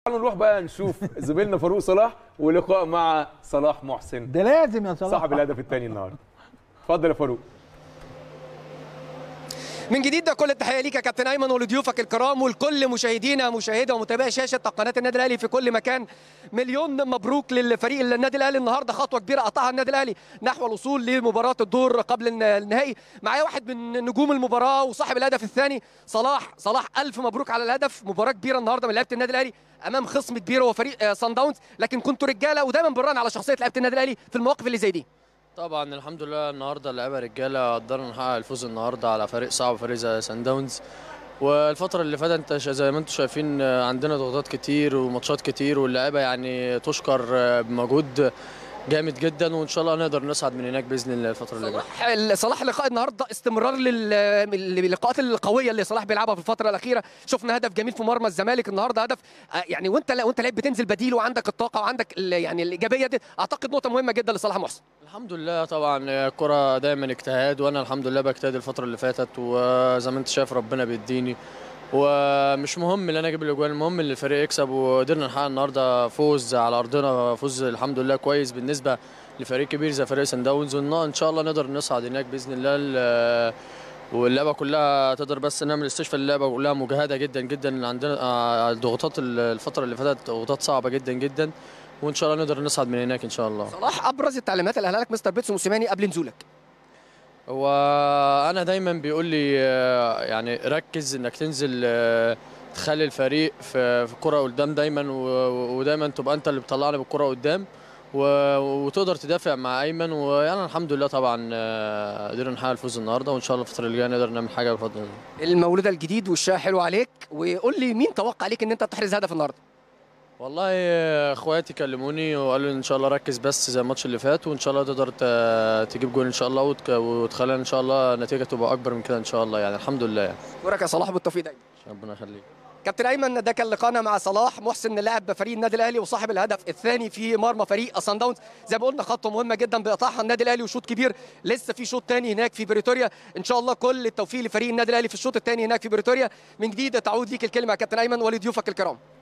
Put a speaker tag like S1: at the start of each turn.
S1: تعالوا نروح بقى نشوف زميلنا فاروق صلاح ولقاء مع صلاح محسن
S2: ده لازم يا صلاح
S1: صاحب الهدف الثاني النهارده اتفضل يا فاروق
S3: من جديد ده كل التحيه ليك يا كابتن ايمن ولضيوفك الكرام ولكل مشاهدينا مشاهده ومتابعي شاشه قناه النادي الاهلي في كل مكان مليون مبروك للفريق النادي الاهلي النهارده خطوه كبيره قطعها النادي الاهلي نحو الوصول لمباراه الدور قبل النهائي معايا واحد من نجوم المباراه وصاحب الهدف الثاني صلاح صلاح الف مبروك على الهدف مباراه كبيره النهارده من لعيبه النادي الاهلي امام خصم كبير هو فريق سان داونز لكن كنتوا رجاله ودايما بنران على شخصيه لعيبه النادي الاهلي في المواقف اللي زي دي
S4: طبعا الحمد لله النهارده اللعيبه رجاله قدرنا نحقق الفوز النهارده على فريق صعب فريق زي سان داونز والفترة اللي فاتت انت شا- زي ما انتم شايفين آه، عندنا ضغوطات كتير وماتشات كتير واللعيبه يعني تشكر آه، بمجهود جامد جدا وان شاء الله نقدر نصعد من هناك باذن الله الفترة اللي جايه
S3: صلاح صلاح لقاء النهارده استمرار لل- للقاءات القويه اللي صلاح بيلعبها في الفتره الاخيره شفنا هدف جميل في مرمى الزمالك النهارده هدف آه، يعني وانت وانت لعيب بتنزل بديل وعندك الطاقه وعندك ال- يعني الايجابيه دي اعتقد نقطه مهمه جدا لصلاح محسن
S4: الحمد لله طبعا الكرة دايما اجتهاد وانا الحمد لله بجتهد الفترة اللي فاتت وزي ما انت شايف ربنا بيديني ومش مهم ان انا اجيب الاجوان المهم ان الفريق يكسب وقدرنا نحقق النهارده فوز على ارضنا فوز الحمد لله كويس بالنسبه لفريق كبير زي فريق سان داونز وان ان شاء الله نقدر نصعد هناك باذن الله ال- واللعبه كلها تقدر بس نعمل استشفاء اللعبه كلها مجهده جدا جدا عندنا آه، الضغوطات الفتره اللي فاتت ضغوطات صعبه جدا جدا وان شاء الله نقدر نصعد من هناك ان شاء الله
S3: صلاح ابرز التعليمات اللي قالها لك مستر بيتسو موسيماني قبل نزولك
S4: هو انا دايما بيقول لي آه، يعني ركز انك تنزل آه، تخلي الفريق في في الكره قدام دايما و- ودايما تبقى انت اللي بتطلعني بالكره قدام و- وتقدر تدافع مع ايمن وانا الحمد لله طبعا آه، قدرنا نحقق الفوز النهارده وان شاء الله الفتره اللي جايه نقدر نعمل حاجه بفضل الله
S3: المولود الجديد وشها حلو عليك وقول لي مين توقع عليك ان انت تحرز هدف النهارده
S4: والله آه، اخواتي كلموني وقالوا لي ان شاء الله ركز بس زي الماتش اللي فات وان شاء الله تقدر ت- تجيب جول ان شاء الله وتك- وتخلينا ان شاء الله النتيجه تبقى اكبر من كده ان شاء الله يعني الحمد لله يعني
S3: اشكرك يا صلاح بالتوفيق دايما
S4: ربنا يخليك
S3: كابتن ايمن ده كان لقاءنا مع صلاح محسن لاعب فريق النادي الاهلي وصاحب الهدف الثاني في مرمى فريق سان داونز زي ما قلنا خطوه مهمه جدا بيقطعها النادي الاهلي وشوط كبير لسه في شوط ثاني هناك في بريتوريا ان شاء الله كل التوفيق لفريق النادي الاهلي في الشوط الثاني هناك في بريتوريا من جديد تعود ليك الكلمه يا كابتن ايمن ولضيوفك الكرام